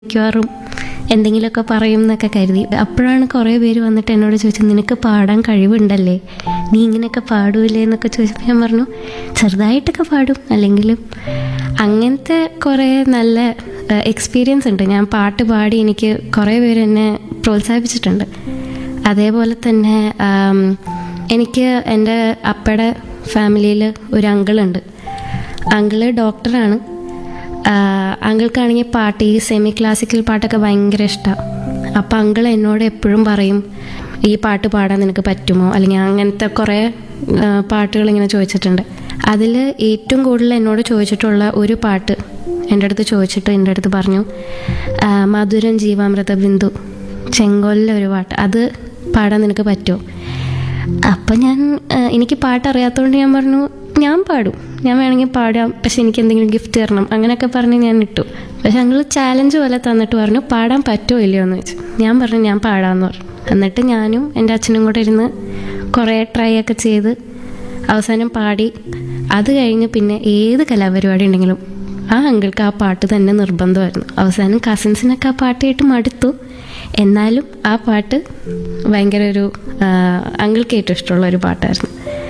മിക്കവാറും എന്തെങ്കിലുമൊക്കെ പറയും എന്നൊക്കെ കരുതി അപ്പോഴാണ് കുറേ പേര് വന്നിട്ട് എന്നോട് ചോദിച്ചത് നിനക്ക് പാടാൻ കഴിവുണ്ടല്ലേ നീ ഇങ്ങനെയൊക്കെ പാടൂലേ എന്നൊക്കെ ചോദിച്ചപ്പോൾ ഞാൻ പറഞ്ഞു ചെറുതായിട്ടൊക്കെ പാടും അല്ലെങ്കിലും അങ്ങനത്തെ കുറേ നല്ല എക്സ്പീരിയൻസ് ഉണ്ട് ഞാൻ പാട്ട് പാടി എനിക്ക് കുറേ പേര് എന്നെ പ്രോത്സാഹിപ്പിച്ചിട്ടുണ്ട് അതേപോലെ തന്നെ ആം, എനിക്ക് എൻ്റെ അപ്പയുടെ ഫാമിലിയിൽ ഒരു അങ്കിളുണ്ട് അങ്കിള് ഡോക്ടറാണ് അങ്കിൾക്കാണെങ്കിൽ പാട്ട് ഈ സെമി ക്ലാസിക്കൽ പാട്ടൊക്കെ ഭയങ്കര ഇഷ്ടമാണ് അപ്പം അങ്കിൾ എന്നോട് എപ്പോഴും പറയും ഈ പാട്ട് പാടാൻ നിനക്ക് പറ്റുമോ അല്ലെങ്കിൽ അങ്ങനത്തെ കുറേ പാട്ടുകൾ ഇങ്ങനെ ചോദിച്ചിട്ടുണ്ട് അതിൽ ഏറ്റവും കൂടുതൽ എന്നോട് ചോദിച്ചിട്ടുള്ള ഒരു പാട്ട് എൻ്റെ അടുത്ത് ചോദിച്ചിട്ട് എൻ്റെ അടുത്ത് പറഞ്ഞു ആ, മധുരം ജീവാമൃത ബിന്ദു ചെങ്കോലിലെ ഒരു പാട്ട് അത് പാടാൻ നിനക്ക് പറ്റുമോ അപ്പം ഞാൻ ആ, എനിക്ക് പാട്ട് അറിയാത്തതുകൊണ്ട് ഞാൻ പറഞ്ഞു ഞാൻ പാടും ഞാൻ വേണമെങ്കിൽ പാടാം പക്ഷെ എനിക്ക് എന്തെങ്കിലും ഗിഫ്റ്റ് തരണം അങ്ങനെയൊക്കെ പറഞ്ഞ് ഞാൻ ഇട്ടു പക്ഷെ ഞങ്ങൾ ചാലഞ്ച് പോലെ തന്നിട്ട് പറഞ്ഞു പാടാൻ പറ്റുമോ ഇല്ലയോ എന്ന് വെച്ചു ഞാൻ പറഞ്ഞു ഞാൻ പാടാമെന്ന് പറഞ്ഞു എന്നിട്ട് ഞാനും എൻ്റെ അച്ഛനും കൂടെ ഇരുന്ന് കുറേ ട്രൈ ഒക്കെ ചെയ്ത് അവസാനം പാടി അത് കഴിഞ്ഞ് പിന്നെ ഏത് കലാപരിപാടി ഉണ്ടെങ്കിലും ആ അങ്കിൾക്ക് ആ പാട്ട് തന്നെ നിർബന്ധമായിരുന്നു അവസാനം കസിൻസിനൊക്കെ ആ പാട്ട് കേട്ട് മടുത്തു എന്നാലും ആ പാട്ട് ഭയങ്കര ഒരു അങ്കിൾക്ക് ഏറ്റവും ഇഷ്ടമുള്ള ഒരു പാട്ടായിരുന്നു